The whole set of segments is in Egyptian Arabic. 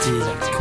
بناديلك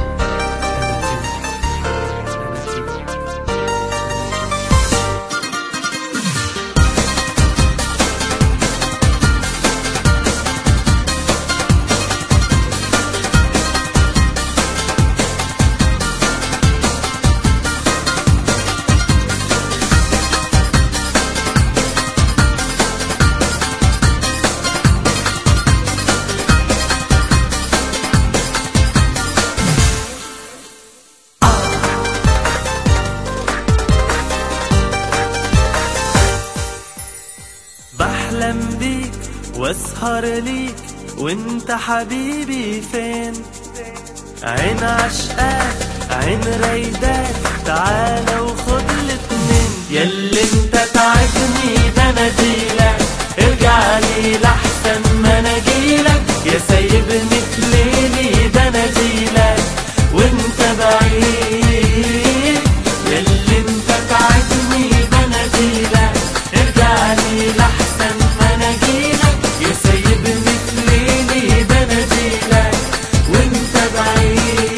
بحلم بيك واسهر ليك وانت حبيبي فين عين عشقاك عين رايداك تعالى وخد الاتنين ياللي انت تعبني ده انا جيلك ارجع لي لحسن ما انا جيلك يا سايبني في ليلي ده انا جيلك وانت بعيد ياللي انت تعبني ده انا جيلك ارجع لي لحسن ما انا جيلك يا سايبني في ليلي ده انا جيلك وانت بعيد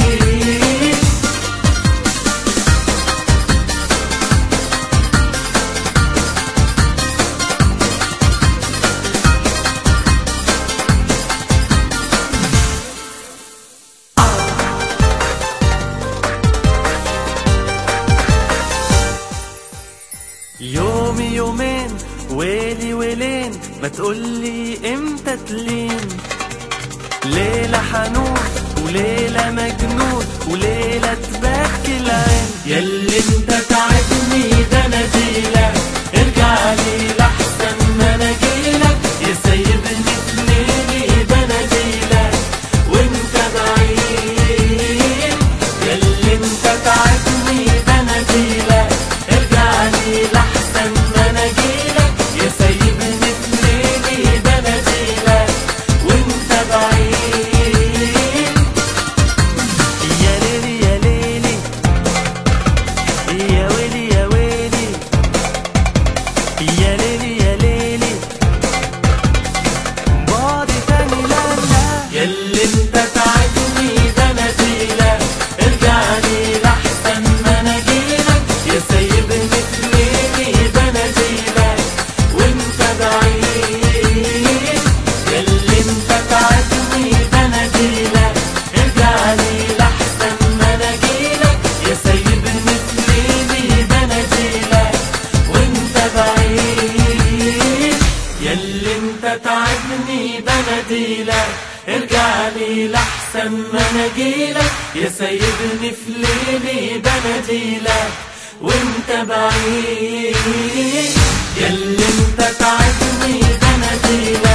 يومي يومين ويلي ويلين ما تقولي امتى تلين ليلة حنون وليلة مجنون وليلة تبكي العين ياللي انت تعبني ده انا جيلك ارجع لي لحسن ما انا جيلك يا سايبني في ليلي ده انا جيلك وانت بعيد ياللي انت تعبني ده انا جيلك ارجع لي لحسن ما انا جيلك يا سايبني في ليلي ده انا جيلك وانت بعيد يا ليلي يا ليلي يا ويلي يا ويلي يا ليلي يا ليلي بعد تاني لا لا ياللي انت تعبني ده انا جيلك ارجع لي لحسن ما انا جيلك يا سايبني في ليلي ده انا جيلك وانت بعيد ياللي انت تعبني ده انا جيلك ارجع لي لحسن ما انا جيلك يا سايبني في ليلي ده انا جيلك وانت بعيد ياللي انت تعبني بناديلك ارجع لي لحسن ما انا جيلك يا سايبني في ليلي بناديلك وانت بعيد ياللي انت تعبني بناديلك